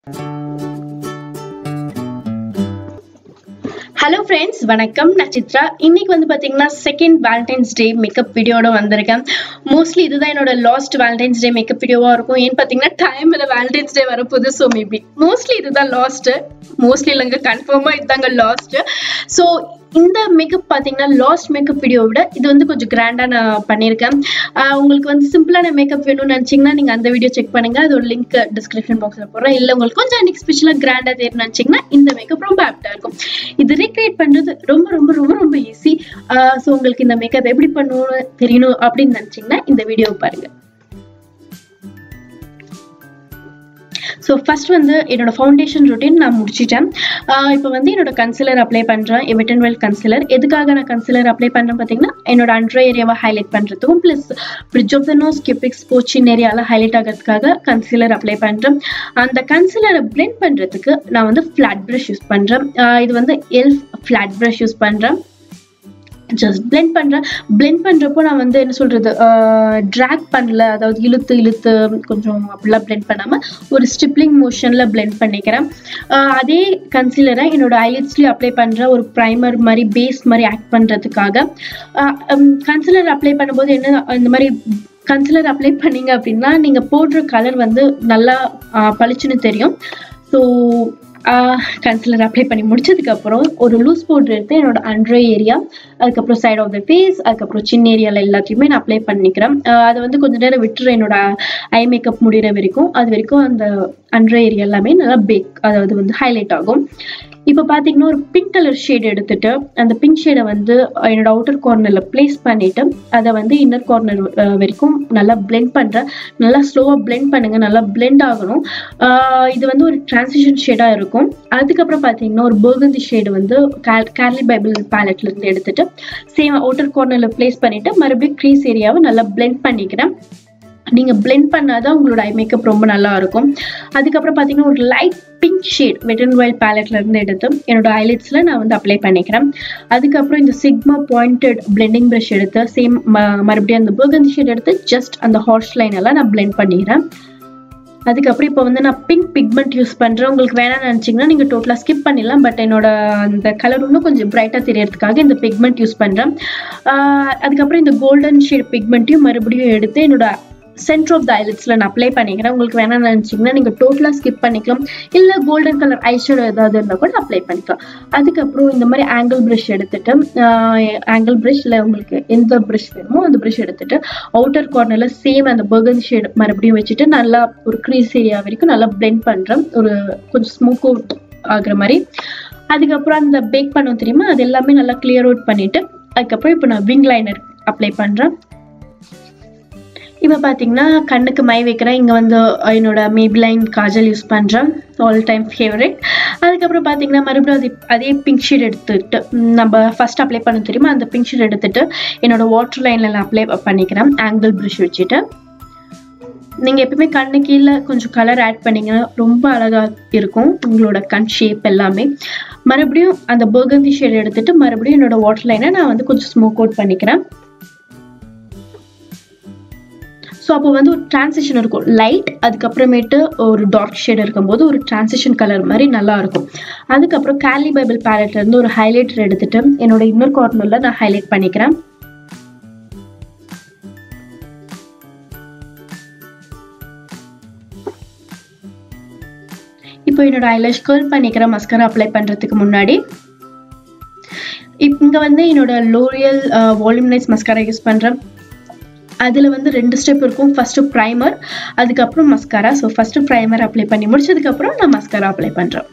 hello friends வணக்கம் நான் சித்ரா இன்னைக்கு வந்து பார்த்தீங்கன்னா செகண்ட் வேலண்டைன்ஸ் டே மேக்கப் வீடியோட வந்திருக்கேன் மோஸ்ட்லி இதுதான் என்னோட லாஸ்ட் வேலண்டைன்ஸ் டே மேக்கப் வீடியோவாக இருக்கும் ஏன்னு பார்த்தீங்கன்னா டைமில் வேலண்டைன்ஸ் டே வரப்போகுது ஸோ மேபி மோஸ்ட்லி இதுதான் லாஸ்ட்டு மோஸ்ட்லி இல்லைங்க கன்ஃபார்மாக இதுதாங்க லாஸ்ட்டு ஸோ இந்த மேக்கப் பார்த்தீங்கன்னா லாஸ்ட் மேக்கப் வீடியோ விட இது வந்து கொஞ்சம் கிராண்டாக நான் பண்ணியிருக்கேன் ஆஹ் உங்களுக்கு வந்து சிம்பிளான மேக்கப் வேணும்னு நினச்சிங்கன்னா நீங்கள் அந்த வீடியோ செக் பண்ணுங்க அதோட லிங்க் டிஸ்கிரிப்ஷன் பாக்ஸில் போடுறேன் இல்லை உங்களுக்கு கொஞ்சம் அன்னைக்கு ஸ்பெஷலாக கிராண்டாக தேர்னு நினச்சிங்கன்னா இந்த மேக்கப் ரொம்ப ஆப்டாக இருக்கும் இது ரீக்ரியேட் பண்ணுறது ரொம்ப ரொம்ப ரொம்ப ரொம்ப ஈஸி ஸோ உங்களுக்கு இந்த மேக்கப் எப்படி பண்ணணும்னு தெரியணும் அப்படின்னு நினச்சிங்கன்னா இந்த வீடியோவை பாருங்கள் ஸோ ஃபர்ஸ்ட் வந்து என்னோட ஃபவுண்டேஷன் ரொட்டீன் நான் முடிச்சிட்டேன் இப்போ வந்து என்னோட கன்சிலர் அப்ளை பண்ணுறேன் எவெட்டன் வெல் கன்சிலர் எதுக்காக நான் கன்சிலர் அப்ளை பண்ணுறேன் பார்த்தீங்கன்னா என்னோட அண்ட்ரோ ஏரியாவை ஹைலைட் பண்ணுறதுக்கும் plus bridge of the nose கியூபிக்ஸ் போச்சின் ஏரியாவில் ஹைலைட் ஆகிறதுக்காக கன்சிலர் அப்ளை பண்ணுறேன் அந்த கன்சிலரை பிளெண்ட் பண்ணுறதுக்கு நான் வந்து ஃப்ளாட் ப்ரஷ் யூஸ் பண்ணுறேன் இது வந்து எல்ஃப் ஃப்ளாட் ப்ரஷ் யூஸ் பண்ணுறேன் ஜஸ்ட் பிளெண்ட் பண்ணுறேன் பிளெண்ட் பண்ணுறப்போ நான் வந்து என்ன சொல்கிறது ட்ராக் பண்ணல அதாவது இழுத்து இழுத்து கொஞ்சம் அப்படிலாம் பிளெண்ட் பண்ணாமல் ஒரு ஸ்டிப்லிங் மோஷனில் பிளெண்ட் பண்ணிக்கிறேன் அதே கன்சீலரை என்னோட ஐலிட்ஸ்லேயும் அப்ளை பண்ணுற ஒரு ப்ரைமர் மாதிரி பேஸ் மாதிரி ஆக்ட் பண்ணுறதுக்காக கன்சீலர் அப்ளை பண்ணும்போது என்ன இந்த மாதிரி கன்சிலர் அப்ளை பண்ணீங்க அப்படின்னா நீங்கள் போடுற கலர் வந்து நல்லா பளிச்சுன்னு தெரியும் ஸோ கன்சிலர் அப்ளை பண்ணி முடிச்சதுக்கப்புறம் ஒரு லூஸ் பவுடர் எடுத்து என்னோட அண்ட்ரோ ஏரியா அதுக்கப்புறம் சைட் ஆஃப் த ஃபேஸ் அதுக்கப்புறம் சின்ன ஏரியாவில் எல்லாத்தையுமே நான் அப்ளை பண்ணிக்கிறேன் அதை வந்து கொஞ்ச நேரம் விட்டுறேன் என்னோட ஐ மேக்கப் முடிகிற வரைக்கும் அது வரைக்கும் அந்த அண்ட்ரோ ஏரியா எல்லாமே நல்லா பேக் அதாவது வந்து ஹைலைட் ஆகும் இப்போ பார்த்தீங்கன்னா ஒரு பிங்க் கலர் ஷேட் எடுத்துட்டு அந்த பிங்க் ஷேடை வந்து என்னோட அவுட்டர் கார்னரில் பிளேஸ் பண்ணிட்டு அதை வந்து இன்னர் கார்னர் வரைக்கும் நல்லா பிளெண்ட் பண்ணுறேன் நல்லா ஸ்லோவாக பிளெண்ட் பண்ணுங்க நல்லா பிளெண்ட் ஆகணும் இது வந்து ஒரு டிரான்சிஷன் ஷேடாக இருக்கும் அதுக்கப்புறம் பார்த்தீங்கன்னா ஒரு பர்கந்தி ஷேடு வந்து கேர்லி பைபிள் பேலட்ல இருந்து எடுத்துட்டு சேம் அவுட்டர் கார்னரில் பிளேஸ் பண்ணிட்டு மறுபடியும் க்ரீஸ் ஏரியாவை நல்லா பிளெண்ட் பண்ணிக்கிறேன் நீங்கள் பிளெண்ட் பண்ணாதான் உங்களோட ஐ மேக்கப் ரொம்ப நல்லா இருக்கும் அதுக்கப்புறம் பார்த்தீங்கன்னா ஒரு light pink shade wet and wild பேலட்ல இருந்து எடுத்து என்னோட ஐலைட்ஸில் நான் வந்து அப்ளை பண்ணிக்கிறேன் அதுக்கப்புறம் இந்த சிக்மா பாயிண்டட் பிளெண்டிங் ப்ரஷ் எடுத்து சேம் மறுபடியும் அந்த பர்கந்தி ஷேட் எடுத்து ஜஸ்ட் அந்த ஹார்ஸ் லைன் எல்லாம் நான் பிளெண்ட் பண்ணிக்கிறேன் அதுக்கப்புறம் இப்போ வந்து நான் பிங்க் பிக்மெண்ட் யூஸ் பண்ணுறேன் உங்களுக்கு வேணாம்னு நினச்சிங்கன்னா நீங்கள் டோட்டலாக ஸ்கிப் பண்ணிடலாம் பட் என்னோட அந்த கலர் இன்னும் கொஞ்சம் பிரைட்டாக தெரியறதுக்காக இந்த பிக்மெண்ட் யூஸ் பண்ணுறேன் அதுக்கப்புறம் இந்த கோல்டன் ஷேட் பிக்மெண்ட்டையும் மறுபடியும் எடுத்து என்னோட சென்டர் ஆஃப் த ஐலட்ஸில் நான் அப்ளை பண்ணிக்கிறேன் உங்களுக்கு வேணாம்னு நினச்சிங்கன்னா நீங்கள் டோட்டலாக ஸ்கிப் பண்ணிக்கலாம் இல்லை கோல்டன் கலர் ஐஷேடோ ஏதாவது இருந்தால் கூட அப்ளை பண்ணிக்கலாம் அதுக்கப்புறம் இந்த மாதிரி ஆங்கிள் ப்ரஷ் எடுத்துட்டு ஆங்கிள் ப்ரஷ்ல உங்களுக்கு எந்த ப்ரஷ் வேணுமோ அந்த ப்ரஷ் எடுத்துட்டு அவுட்டர் கார்னரில் சேம் அந்த பர்கன் ஷேட் மறுபடியும் வச்சுட்டு நல்லா ஒரு க்ரீஸ் ஏரியா வரைக்கும் நல்லா பிளெண்ட் பண்ணுறேன் ஒரு கொஞ்சம் ஸ்மோக் அவுட் ஆகுற மாதிரி அதுக்கப்புறம் அந்த பேக் பண்ணோம் தெரியுமா அது எல்லாமே நல்லா கிளியர் அவுட் பண்ணிவிட்டு அதுக்கப்புறம் இப்போ நான் விங் லைனர் அப்ளை பண்ணுறேன் இப்போ பார்த்தீங்கன்னா கண்ணுக்கு மை வைக்கிறேன் இங்கே வந்து என்னோட மேபிலைன் காஜல் யூஸ் பண்ணுறேன் ஆல் டைம் ஃபேவரட் அதுக்கப்புறம் பார்த்தீங்கன்னா மறுபடியும் அதே அதே பிங்க் ஷீட் எடுத்துக்கிட்டு நம்ம ஃபஸ்ட் அப்ளை பண்ண தெரியுமா அந்த பிங்க் ஷீட் எடுத்துகிட்டு என்னோட வாட்டர் லைனில் நான் அப்ளை பண்ணிக்கிறேன் ஆங்கிள் ப்ரஷ் வச்சுட்டு நீங்கள் எப்பவுமே கண்ணு கீழே கொஞ்சம் கலர் ஆட் பண்ணிங்கன்னா ரொம்ப அழகாக இருக்கும் உங்களோட கண் ஷேப் எல்லாமே மறுபடியும் அந்த பர்கந்தி ஷேட் எடுத்துகிட்டு மறுபடியும் என்னோட வாட்டர் லைனை நான் வந்து கொஞ்சம் ஸ்மோக் அவுட் பண்ணிக்கிறேன் ஸோ அப்போ வந்து ஒரு டிரான்சிஷன் இருக்கும் லைட் அதுக்கப்புறமேட்டு ஒரு டார்க் ஷேட் இருக்கும்போது ஒரு டிரான்சிஷன் கலர் மாதிரி நல்லா இருக்கும் அதுக்கப்புறம் கேலி பைபிள் பேலட்ல இருந்து ஒரு ஹைலைட்டர் எடுத்துட்டு என்னோட இன்னொரு கார்னர்ல நான் ஹைலைட் பண்ணிக்கிறேன் இப்போ என்னோட ஐலாஷ் கேர்ள் பண்ணிக்கிற மஸ்கரா அப்ளை பண்ணுறதுக்கு முன்னாடி இங்கே வந்து என்னோட லோரியல் வால்யூம்னைஸ் மஸ்காரா யூஸ் பண்ணுறேன் அதில் வந்து ரெண்டு ஸ்டெப் இருக்கும் ஃபஸ்ட்டு ப்ரைமர் அதுக்கப்புறம் mascara so first primer apply பண்ணி முடிச்சதுக்கப்புறம் நான் மஸ்காரா அப்ளை பண்ணுறேன்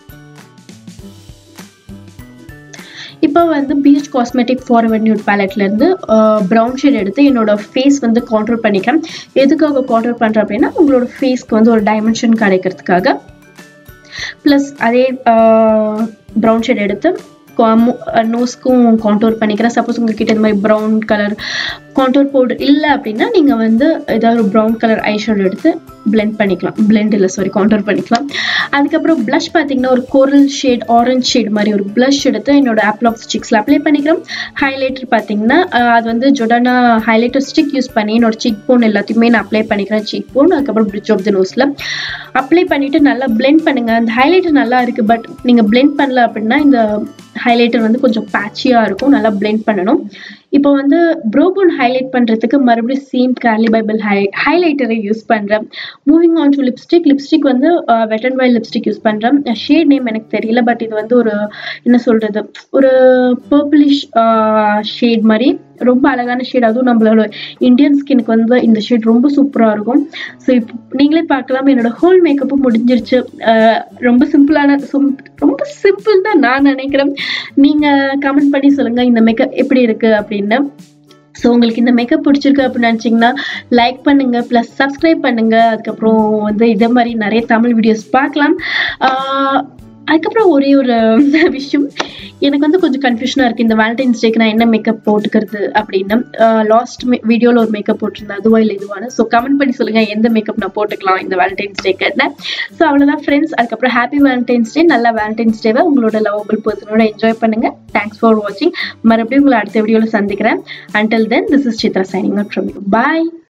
இப்போ வந்து பீச் காஸ்மெட்டிக் ஃபார்வர்ட் நியூட் பேலட்லேருந்து ப்ரௌன் ஷேட் எடுத்து என்னோட ஃபேஸ் வந்து கான்ட்ரோல் பண்ணிக்கிறேன் எதுக்காக கான்ட்ரோல் பண்ணுறேன் அப்படின்னா உங்களோட ஃபேஸ்க்கு வந்து ஒரு டைமென்ஷன் கிடைக்கிறதுக்காக ப்ளஸ் அதே ப்ரௌன் ஷேட் எடுத்து நோஸ்க்கும் காண்டோர் பண்ணிக்கிறேன் சப்போஸ் உங்ககிட்ட இந்த மாதிரி ப்ரௌன் கலர் காண்டோர் பவுடர் இல்லை அப்படின்னா நீங்கள் வந்து ஏதாவது ஒரு ப்ரௌன் கலர் ஐஷேடோ எடுத்து பிளெண்ட் பண்ணிக்கலாம் பிளெண்ட் இல்லை சாரி காண்டோர் பண்ணிக்கலாம் அதுக்கப்புறம் ப்ளஷ் பார்த்தீங்கன்னா ஒரு கோரல் ஷேட் ஆரஞ்ச் ஷேட் மாதிரி ஒரு ப்ளஷ் எடுத்து என்னோட ஆப்பிள் ஆஃப் ஸ்டிக்ஸில் அப்ளை பண்ணிக்கிறோம் ஹைலைட்டர் பார்த்தீங்கன்னா அஹ், அது வந்து ஜொடானா ஹைலைட்டர் ஸ்டிக் யூஸ் பண்ணி என்னோட சீக் போன் எல்லாத்தையுமே நான் அப்ளை பண்ணிக்கிறேன் சீக் போன் அதுக்கப்புறம் பிரிட்ஜ் ஆஃப் த நோஸில் அப்ளை பண்ணிட்டு நல்லா பிளெண்ட் பண்ணுங்க அந்த ஹைலைட்டர் நல்லா இருக்கு பட் நீங்கள் பிளெண்ட் பண்ணல அப்படின்னா இந்த ஹைலைட்டர் வந்து கொஞ்சம் பேட்சியாக இருக்கும் நல்லா பிளெண்ட் பண்ணணும் இப்போ வந்து ப்ரோபோன் ஹைலைட் பண்ணுறதுக்கு மறுபடியும் சேம் கேர்லி பைபிள் ஹை ஹைலைட்டரை யூஸ் பண்ணுறேன் moving on to lipstick lipstick வந்து wet and wild lipstick use பண்ணுறேன் ஷேட் நேம் எனக்கு தெரியல பட் இது வந்து ஒரு என்ன சொல்கிறது ஒரு பர்பிளிஷ் ஷேட் மாதிரி ரொம்ப அழகான ஷேட் அதுவும் நம்மளோட இந்தியன் ஸ்கின்னுக்கு வந்து இந்த ஷேட் ரொம்ப சூப்பராக இருக்கும் ஸோ இப்போ நீங்களே பார்க்கலாம் என்னோட ஹோல் மேக்கப்பும் முடிஞ்சிருச்சு ஆஹ் ரொம்ப சிம்பிளான ரொம்ப சிம்பிள் தான் நான் நினைக்கிறேன் நீங்கள் கமெண்ட் பண்ணி சொல்லுங்கள் இந்த மேக்கப் எப்படி இருக்குது அப்படின்னு ஸோ உங்களுக்கு இந்த மேக்கப் பிடிச்சிருக்கு அப்படின்னு நினச்சிங்கன்னா லைக் பண்ணுங்க ப்ளஸ் சப்ஸ்கிரைப் பண்ணுங்க அதுக்கப்புறம் வந்து இதே மாதிரி நிறைய தமிழ் வீடியோஸ் பார்க்கலாம் ஆஹ் அதுக்கப்புறம் ஒரே ஒரு விஷயம் எனக்கு வந்து கொஞ்சம் கன்ஃபியூஷனாக இருக்குது இந்த வேலண்டைன்ஸ் டேக்கு நான் என்ன மேக்கப் போட்டுக்கிறது அப்படின்னு லாஸ்ட் வீடியோவில் ஒரு மேக்கப் போட்டிருந்தேன் அதுவா இல்லை இதுவான ஸோ கமெண்ட் பண்ணி சொல்லுங்கள் எந்த மேக்கப் நான் போட்டுக்கலாம் இந்த வேலண்டைன்ஸ் டேக்கு ஸோ அவ்வளோதான் ஃப்ரெண்ட்ஸ் அதுக்கப்புறம் ஹாப்பி வேலண்டைன்ஸ் டே நல்ல வேலண்டைன்ஸ் டேவை உங்களோட லவபிள் பர்சனோட என்ஜாய் பண்ணுங்கள் தேங்க்ஸ் ஃபார் வாட்சிங் மறுபடியும் உங்களை அடுத்த வீடியோவில் சந்திக்கிறேன் until then this is Chitra signing out from you bye